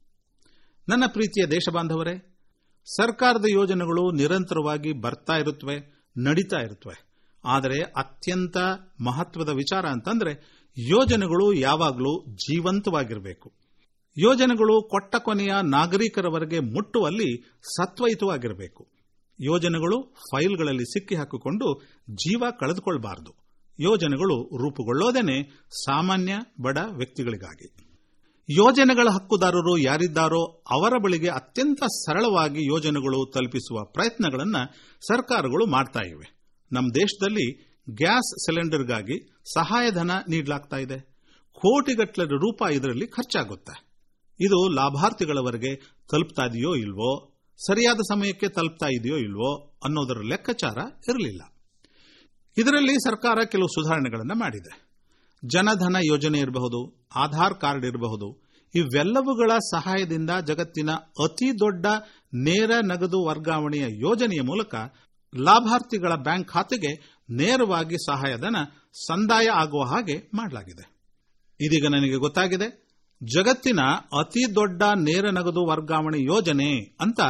ನನ್ನ ಪ್ರೀತಿಯ ದೇಶಬಾಂಧವರೇ ಸರ್ಕಾರದ ಯೋಜನೆಗಳು ನಿರಂತರವಾಗಿ ಬರ್ತಾ ಇರುತ್ತವೆ ನಡೀತಾ ಇರುತ್ತವೆ ಆದರೆ ಅತ್ಯಂತ ಮಹತ್ವದ ವಿಚಾರ ಅಂತಂದ್ರೆ ಯೋಜನೆಗಳು ಯಾವಾಗಲೂ ಜೀವಂತವಾಗಿರಬೇಕು ಯೋಜನೆಗಳು ಕೊಟ್ಟ ಕೊನೆಯ ನಾಗರಿಕರವರೆಗೆ ಮುಟ್ಟುವಲ್ಲಿ ಸತ್ವಯುತವಾಗಿರಬೇಕು ಯೋಜನೆಗಳು ಫೈಲ್ಗಳಲ್ಲಿ ಸಿಕ್ಕಿ ಹಾಕಿಕೊಂಡು ಜೀವ ಕಳೆದುಕೊಳ್ಬಾರದು ಯೋಜನೆಗಳು ರೂಪುಗೊಳ್ಳೋದೇನೆ ಸಾಮಾನ್ಯ ಬಡ ವ್ಯಕ್ತಿಗಳಿಗಾಗಿ ಯೋಜನೆಗಳ ಹಕ್ಕುದಾರರು ಯಾರಿದ್ದಾರೋ ಅವರ ಬಳಿಗೆ ಅತ್ಯಂತ ಸರಳವಾಗಿ ಯೋಜನೆಗಳು ತಲುಪಿಸುವ ಪ್ರಯತ್ನಗಳನ್ನು ಸರ್ಕಾರಗಳು ಮಾಡ್ತಾ ಇವೆ ನಮ್ಮ ದೇಶದಲ್ಲಿ ಗ್ಯಾಸ್ ಸಿಲಿಂಡರ್ಗಾಗಿ ಸಹಾಯಧನ ನೀಡಲಾಗ್ತಾ ಇದೆ ಕೋಟಿಗಟ್ಟಲೆ ರೂಪಾಯಿ ಇದರಲ್ಲಿ ಖರ್ಚಾಗುತ್ತೆ ಇದು ಲಾಭಾರ್ಥಿಗಳವರೆಗೆ ತಲುಪ್ತಾ ಇದೆಯೋ ಇಲ್ವೋ ಸರಿಯಾದ ಸಮಯಕ್ಕೆ ತಲುಪ್ತಾ ಇದೆಯೋ ಇಲ್ವೋ ಅನ್ನೋದರ ಲೆಕ್ಕಾಚಾರ ಇರಲಿಲ್ಲ ಇದರಲ್ಲಿ ಸರ್ಕಾರ ಕೆಲವು ಸುಧಾರಣೆಗಳನ್ನು ಮಾಡಿದೆ ಜನಧನ ಯೋಜನೆ ಇರಬಹುದು ಆಧಾರ್ ಕಾರ್ಡ್ ಇರಬಹುದು ಇವೆಲ್ಲವುಗಳ ಸಹಾಯದಿಂದ ಜಗತ್ತಿನ ಅತಿ ದೊಡ್ಡ ನೇರ ನಗದು ವರ್ಗಾವಣೆಯ ಯೋಜನೆಯ ಮೂಲಕ ಲಾಭಾರ್ಥಿಗಳ ಬ್ಯಾಂಕ್ ಖಾತೆಗೆ ನೇರವಾಗಿ ಸಹಾಯಧನ ಸಂದಾಯ ಆಗುವ ಹಾಗೆ ಮಾಡಲಾಗಿದೆ ಇದೀಗ ನನಗೆ ಗೊತ್ತಾಗಿದೆ ಜಗತ್ತಿನ ಅತಿ ದೊಡ್ಡ ನೇರ ನಗದು ವರ್ಗಾವಣೆ ಯೋಜನೆ ಅಂತ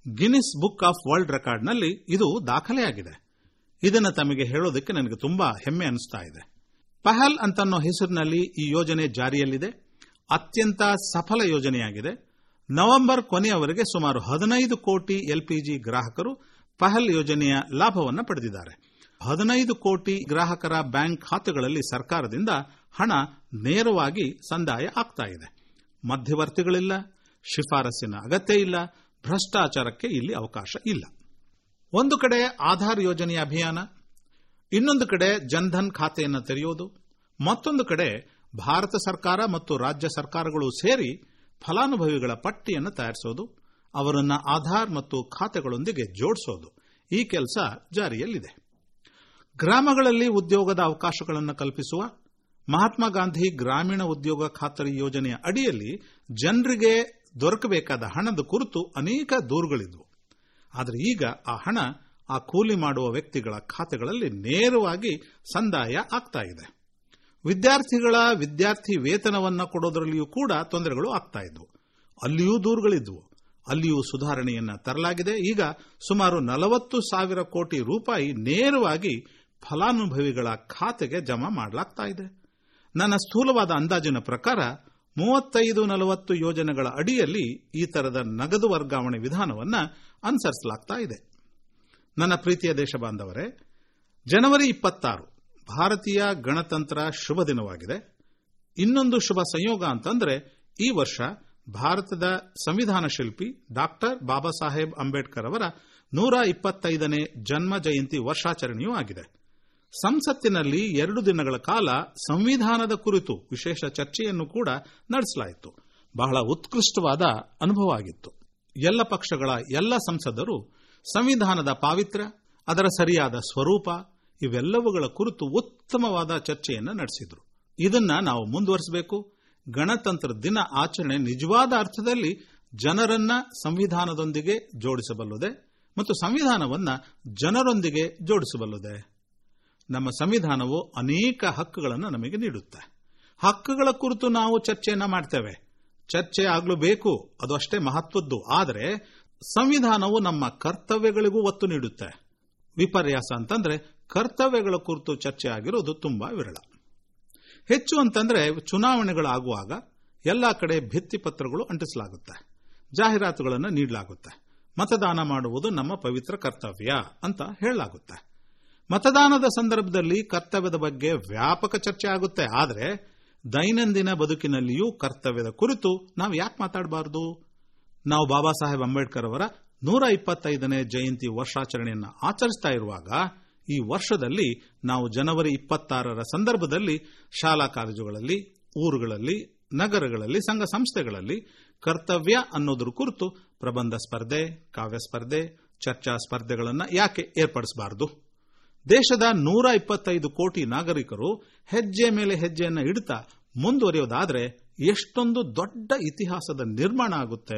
ಗಿನ್ನಿಸ್ ಬುಕ್ ಆಫ್ ವರ್ಲ್ಡ್ ರೆಕಾರ್ಡ್ನಲ್ಲಿ ಇದು ದಾಖಲೆಯಾಗಿದೆ ಇದನ್ನು ತಮಗೆ ಹೇಳೋದಕ್ಕೆ ನನಗೆ ತುಂಬಾ ಹೆಮ್ಮೆ ಅನಿಸ್ತಾ ಇದೆ ಪಹಲ್ ಅಂತನ್ನೋ ಹೆಸರಿನಲ್ಲಿ ಈ ಯೋಜನೆ ಜಾರಿಯಲ್ಲಿದೆ ಅತ್ಯಂತ ಸಫಲ ಯೋಜನೆಯಾಗಿದೆ ನವೆಂಬರ್ ಕೊನೆಯವರೆಗೆ ಸುಮಾರು ಹದಿನೈದು ಕೋಟಿ ಎಲ್ಪಿಜಿ ಗ್ರಾಹಕರು ಪಹಲ್ ಯೋಜನೆಯ ಲಾಭವನ್ನು ಪಡೆದಿದ್ದಾರೆ ಹದಿನೈದು ಕೋಟಿ ಗ್ರಾಹಕರ ಬ್ಯಾಂಕ್ ಖಾತೆಗಳಲ್ಲಿ ಸರ್ಕಾರದಿಂದ ಹಣ ನೇರವಾಗಿ ಸಂದಾಯ ಆಗ್ತಾ ಇದೆ ಮಧ್ಯವರ್ತಿಗಳಿಲ್ಲ ಶಿಫಾರಸ್ಸಿನ ಅಗತ್ಯ ಇಲ್ಲ ಭ್ರಷ್ಟಾಚಾರಕ್ಕೆ ಇಲ್ಲಿ ಅವಕಾಶ ಇಲ್ಲ ಒಂದು ಕಡೆ ಆಧಾರ್ ಯೋಜನೆಯ ಅಭಿಯಾನ ಇನ್ನೊಂದು ಕಡೆ ಜನ್ಧನ್ ಖಾತೆಯನ್ನು ತೆರೆಯೋದು ಮತ್ತೊಂದು ಕಡೆ ಭಾರತ ಸರ್ಕಾರ ಮತ್ತು ರಾಜ್ಯ ಸರ್ಕಾರಗಳು ಸೇರಿ ಫಲಾನುಭವಿಗಳ ಪಟ್ಟಿಯನ್ನು ತಯಾರಿಸೋದು ಅವರನ್ನ ಆಧಾರ್ ಮತ್ತು ಖಾತೆಗಳೊಂದಿಗೆ ಜೋಡಿಸೋದು ಈ ಕೆಲಸ ಜಾರಿಯಲ್ಲಿದೆ ಗ್ರಾಮಗಳಲ್ಲಿ ಉದ್ಯೋಗದ ಅವಕಾಶಗಳನ್ನು ಕಲ್ಪಿಸುವ ಮಹಾತ್ಮ ಗಾಂಧಿ ಗ್ರಾಮೀಣ ಉದ್ಯೋಗ ಖಾತರಿ ಯೋಜನೆಯ ಅಡಿಯಲ್ಲಿ ಜನರಿಗೆ ದೊರಕಬೇಕಾದ ಹಣದ ಕುರಿತು ಅನೇಕ ದೂರುಗಳಿದ್ವು ಆದರೆ ಈಗ ಆ ಹಣ ಆ ಕೂಲಿ ಮಾಡುವ ವ್ಯಕ್ತಿಗಳ ಖಾತೆಗಳಲ್ಲಿ ನೇರವಾಗಿ ಸಂದಾಯ ಆಗ್ತಾ ಇದೆ ವಿದ್ಯಾರ್ಥಿಗಳ ವಿದ್ಯಾರ್ಥಿ ವೇತನವನ್ನು ಕೊಡೋದರಲ್ಲಿಯೂ ಕೂಡ ತೊಂದರೆಗಳು ಆಗ್ತಾ ಇದ್ವು ಅಲ್ಲಿಯೂ ದೂರುಗಳಿದ್ವು ಅಲ್ಲಿಯೂ ಸುಧಾರಣೆಯನ್ನ ತರಲಾಗಿದೆ ಈಗ ಸುಮಾರು ನಲವತ್ತು ಸಾವಿರ ಕೋಟಿ ರೂಪಾಯಿ ನೇರವಾಗಿ ಫಲಾನುಭವಿಗಳ ಖಾತೆಗೆ ಜಮಾ ಮಾಡಲಾಗ್ತಾ ಇದೆ ನನ್ನ ಸ್ಥೂಲವಾದ ಅಂದಾಜಿನ ಪ್ರಕಾರ ಮೂವತ್ತೈದು ನಲವತ್ತು ಯೋಜನೆಗಳ ಅಡಿಯಲ್ಲಿ ಈ ತರದ ನಗದು ವರ್ಗಾವಣೆ ವಿಧಾನವನ್ನು ಅನುಸರಿಸಲಾಗ್ತಾ ಇದೆ ನನ್ನ ಪ್ರೀತಿಯ ದೇಶ ಬಾಂಧವರೇ ಜನವರಿ ಇಪ್ಪತ್ತಾರು ಭಾರತೀಯ ಗಣತಂತ್ರ ಶುಭ ದಿನವಾಗಿದೆ ಇನ್ನೊಂದು ಶುಭ ಸಂಯೋಗ ಅಂತಂದ್ರೆ ಈ ವರ್ಷ ಭಾರತದ ಸಂವಿಧಾನ ಶಿಲ್ಪಿ ಡಾಕ್ಟರ್ ಬಾಬಾ ಸಾಹೇಬ್ ಅಂಬೇಡ್ಕರ್ ಅವರ ನೂರ ಇಪ್ಪತ್ತೈದನೇ ಜನ್ಮ ಜಯಂತಿ ವರ್ಷಾಚರಣೆಯೂ ಆಗಿದೆ ಸಂಸತ್ತಿನಲ್ಲಿ ಎರಡು ದಿನಗಳ ಕಾಲ ಸಂವಿಧಾನದ ಕುರಿತು ವಿಶೇಷ ಚರ್ಚೆಯನ್ನು ಕೂಡ ನಡೆಸಲಾಯಿತು ಬಹಳ ಉತ್ಕೃಷ್ಟವಾದ ಅನುಭವ ಆಗಿತ್ತು ಎಲ್ಲ ಪಕ್ಷಗಳ ಎಲ್ಲ ಸಂಸದರು ಸಂವಿಧಾನದ ಪಾವಿತ್ರ್ಯ ಅದರ ಸರಿಯಾದ ಸ್ವರೂಪ ಇವೆಲ್ಲವುಗಳ ಕುರಿತು ಉತ್ತಮವಾದ ಚರ್ಚೆಯನ್ನು ನಡೆಸಿದ್ರು ಇದನ್ನ ನಾವು ಮುಂದುವರಿಸಬೇಕು ಗಣತಂತ್ರ ದಿನ ಆಚರಣೆ ನಿಜವಾದ ಅರ್ಥದಲ್ಲಿ ಜನರನ್ನ ಸಂವಿಧಾನದೊಂದಿಗೆ ಜೋಡಿಸಬಲ್ಲುದೆ ಮತ್ತು ಸಂವಿಧಾನವನ್ನ ಜನರೊಂದಿಗೆ ಜೋಡಿಸಬಲ್ಲುದೆ ನಮ್ಮ ಸಂವಿಧಾನವು ಅನೇಕ ಹಕ್ಕುಗಳನ್ನು ನಮಗೆ ನೀಡುತ್ತೆ ಹಕ್ಕುಗಳ ಕುರಿತು ನಾವು ಚರ್ಚೆಯನ್ನ ಮಾಡ್ತೇವೆ ಚರ್ಚೆ ಆಗ್ಲೂ ಬೇಕು ಅದು ಅಷ್ಟೇ ಮಹತ್ವದ್ದು ಆದರೆ ಸಂವಿಧಾನವು ನಮ್ಮ ಕರ್ತವ್ಯಗಳಿಗೂ ಒತ್ತು ನೀಡುತ್ತೆ ವಿಪರ್ಯಾಸ ಅಂತಂದ್ರೆ ಕರ್ತವ್ಯಗಳ ಕುರಿತು ಚರ್ಚೆ ಆಗಿರೋದು ತುಂಬಾ ವಿರಳ ಹೆಚ್ಚು ಅಂತಂದ್ರೆ ಚುನಾವಣೆಗಳಾಗುವಾಗ ಎಲ್ಲಾ ಕಡೆ ಭಿತ್ತಿಪತ್ರಗಳು ಅಂಟಿಸಲಾಗುತ್ತೆ ಜಾಹೀರಾತುಗಳನ್ನು ನೀಡಲಾಗುತ್ತೆ ಮತದಾನ ಮಾಡುವುದು ನಮ್ಮ ಪವಿತ್ರ ಕರ್ತವ್ಯ ಅಂತ ಹೇಳಲಾಗುತ್ತೆ ಮತದಾನದ ಸಂದರ್ಭದಲ್ಲಿ ಕರ್ತವ್ಯದ ಬಗ್ಗೆ ವ್ಯಾಪಕ ಚರ್ಚೆ ಆಗುತ್ತೆ ಆದರೆ ದೈನಂದಿನ ಬದುಕಿನಲ್ಲಿಯೂ ಕರ್ತವ್ಯದ ಕುರಿತು ನಾವು ಯಾಕೆ ಮಾತಾಡಬಾರದು ನಾವು ಬಾಬಾ ಸಾಹೇಬ್ ಅಂಬೇಡ್ಕರ್ ಅವರ ನೂರ ಇಪ್ಪತ್ತೈದನೇ ಜಯಂತಿ ವರ್ಷಾಚರಣೆಯನ್ನು ಆಚರಿಸ್ತಾ ಇರುವಾಗ ಈ ವರ್ಷದಲ್ಲಿ ನಾವು ಜನವರಿ ಇಪ್ಪತ್ತಾರರ ಸಂದರ್ಭದಲ್ಲಿ ಶಾಲಾ ಕಾಲೇಜುಗಳಲ್ಲಿ ಊರುಗಳಲ್ಲಿ ನಗರಗಳಲ್ಲಿ ಸಂಘ ಸಂಸ್ಥೆಗಳಲ್ಲಿ ಕರ್ತವ್ಯ ಅನ್ನೋದ್ರ ಕುರಿತು ಪ್ರಬಂಧ ಸ್ಪರ್ಧೆ ಕಾವ್ಯ ಸ್ಪರ್ಧೆ ಚರ್ಚಾ ಸ್ಪರ್ಧೆಗಳನ್ನು ಯಾಕೆ ಏರ್ಪಡಿಸಬಾರದು ದೇಶದ ನೂರ ಇಪ್ಪತ್ತೈದು ಕೋಟಿ ನಾಗರಿಕರು ಹೆಜ್ಜೆ ಮೇಲೆ ಹೆಜ್ಜೆಯನ್ನು ಇಡ್ತಾ ಮುಂದುವರಿಯೋದಾದ್ರೆ ಎಷ್ಟೊಂದು ದೊಡ್ಡ ಇತಿಹಾಸದ ನಿರ್ಮಾಣ ಆಗುತ್ತೆ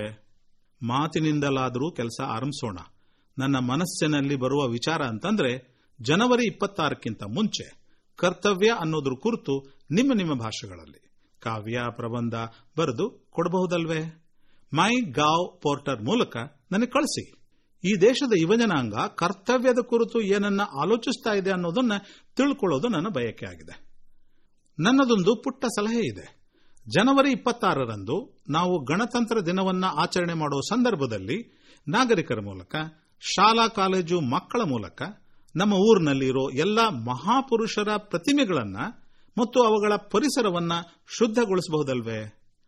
ಮಾತಿನಿಂದಲಾದರೂ ಕೆಲಸ ಆರಂಭಿಸೋಣ ನನ್ನ ಮನಸ್ಸಿನಲ್ಲಿ ಬರುವ ವಿಚಾರ ಅಂತಂದ್ರೆ ಜನವರಿ ಇಪ್ಪತ್ತಾರಕ್ಕಿಂತ ಮುಂಚೆ ಕರ್ತವ್ಯ ಅನ್ನೋದ್ರ ಕುರಿತು ನಿಮ್ಮ ನಿಮ್ಮ ಭಾಷೆಗಳಲ್ಲಿ ಕಾವ್ಯ ಪ್ರಬಂಧ ಬರೆದು ಕೊಡಬಹುದಲ್ವೇ ಮೈ ಗಾವ್ ಪೋರ್ಟರ್ ಮೂಲಕ ನನಗೆ ಕಳಿಸಿ ಈ ದೇಶದ ಯುವಜನಾಂಗ ಕರ್ತವ್ಯದ ಕುರಿತು ಏನನ್ನ ಆಲೋಚಿಸ್ತಾ ಇದೆ ಅನ್ನೋದನ್ನ ತಿಳ್ಕೊಳ್ಳೋದು ನನ್ನ ಬಯಕೆ ಆಗಿದೆ ನನ್ನದೊಂದು ಪುಟ್ಟ ಸಲಹೆ ಇದೆ ಜನವರಿ ಇಪ್ಪತ್ತಾರರಂದು ನಾವು ಗಣತಂತ್ರ ದಿನವನ್ನ ಆಚರಣೆ ಮಾಡುವ ಸಂದರ್ಭದಲ್ಲಿ ನಾಗರಿಕರ ಮೂಲಕ ಶಾಲಾ ಕಾಲೇಜು ಮಕ್ಕಳ ಮೂಲಕ ನಮ್ಮ ಊರಿನಲ್ಲಿರೋ ಎಲ್ಲ ಮಹಾಪುರುಷರ ಪ್ರತಿಮೆಗಳನ್ನ ಮತ್ತು ಅವುಗಳ ಪರಿಸರವನ್ನ ಶುದ್ಧಗೊಳಿಸಬಹುದಲ್ವೇ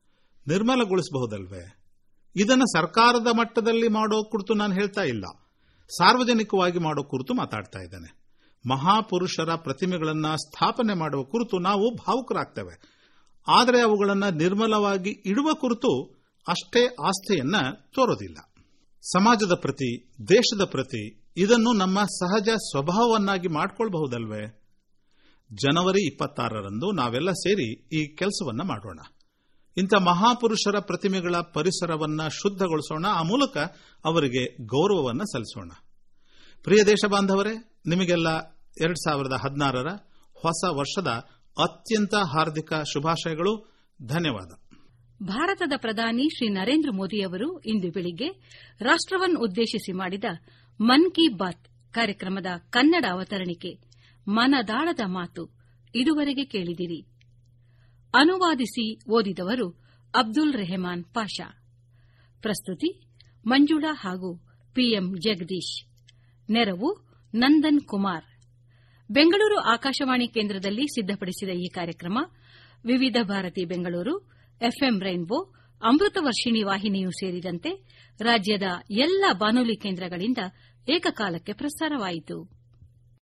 ನಿರ್ಮಲಗೊಳಿಸಬಹುದಲ್ವೇ ಇದನ್ನು ಸರ್ಕಾರದ ಮಟ್ಟದಲ್ಲಿ ಮಾಡೋ ಕುರಿತು ನಾನು ಹೇಳ್ತಾ ಇಲ್ಲ ಸಾರ್ವಜನಿಕವಾಗಿ ಮಾಡೋ ಕುರಿತು ಮಾತಾಡ್ತಾ ಇದ್ದೇನೆ ಮಹಾಪುರುಷರ ಪ್ರತಿಮೆಗಳನ್ನ ಸ್ಥಾಪನೆ ಮಾಡುವ ಕುರಿತು ನಾವು ಭಾವುಕರಾಗ್ತೇವೆ ಆದರೆ ಅವುಗಳನ್ನು ನಿರ್ಮಲವಾಗಿ ಇಡುವ ಕುರಿತು ಅಷ್ಟೇ ಆಸ್ಥೆಯನ್ನ ತೋರೋದಿಲ್ಲ ಸಮಾಜದ ಪ್ರತಿ ದೇಶದ ಪ್ರತಿ ಇದನ್ನು ನಮ್ಮ ಸಹಜ ಸ್ವಭಾವವನ್ನಾಗಿ ಮಾಡಿಕೊಳ್ಳಬಹುದಲ್ವೇ ಜನವರಿ ಇಪ್ಪತ್ತಾರರಂದು ನಾವೆಲ್ಲ ಸೇರಿ ಈ ಕೆಲಸವನ್ನ ಮಾಡೋಣ ಇಂಥ ಮಹಾಪುರುಷರ ಪ್ರತಿಮೆಗಳ ಪರಿಸರವನ್ನ ಶುದ್ಧಗೊಳಿಸೋಣ ಆ ಮೂಲಕ ಅವರಿಗೆ ಗೌರವವನ್ನು ಸಲ್ಲಿಸೋಣ ಪ್ರಿಯ ದೇಶ ಬಾಂಧವರೇ ನಿಮಗೆಲ್ಲ ಎರಡ್ ಸಾವಿರದ ಹದಿನಾರರ ಹೊಸ ವರ್ಷದ ಅತ್ಯಂತ ಹಾರ್ದಿಕ ಶುಭಾಶಯಗಳು ಧನ್ಯವಾದ ಭಾರತದ ಪ್ರಧಾನಿ ಶ್ರೀ ನರೇಂದ್ರ ಮೋದಿಯವರು ಇಂದು ಬೆಳಿಗ್ಗೆ ರಾಷ್ಟವನ್ನು ಉದ್ದೇಶಿಸಿ ಮಾಡಿದ ಮನ್ ಕಿ ಬಾತ್ ಕಾರ್ಯಕ್ರಮದ ಕನ್ನಡ ಅವತರಣಿಕೆ ಮನದಾಳದ ಮಾತು ಇದುವರೆಗೆ ಕೇಳಿದಿರಿ ಅನುವಾದಿಸಿ ಓದಿದವರು ಅಬ್ದುಲ್ ರೆಹಮಾನ್ ಪಾಷಾ ಪ್ರಸ್ತುತಿ ಮಂಜುಳಾ ಹಾಗೂ ಪಿಎಂ ಜಗದೀಶ್ ನೆರವು ನಂದನ್ ಕುಮಾರ್ ಬೆಂಗಳೂರು ಆಕಾಶವಾಣಿ ಕೇಂದ್ರದಲ್ಲಿ ಸಿದ್ದಪಡಿಸಿದ ಈ ಕಾರ್ಯಕ್ರಮ ವಿವಿಧ ಭಾರತಿ ಬೆಂಗಳೂರು ಎಫ್ಎಂ ರೈನ್ಬೋ ಅಮೃತವರ್ಷಿಣಿ ವಾಹಿನಿಯೂ ಸೇರಿದಂತೆ ರಾಜ್ಯದ ಎಲ್ಲ ಬಾನುಲಿ ಕೇಂದ್ರಗಳಿಂದ ಏಕಕಾಲಕ್ಕೆ ಪ್ರಸಾರವಾಯಿತು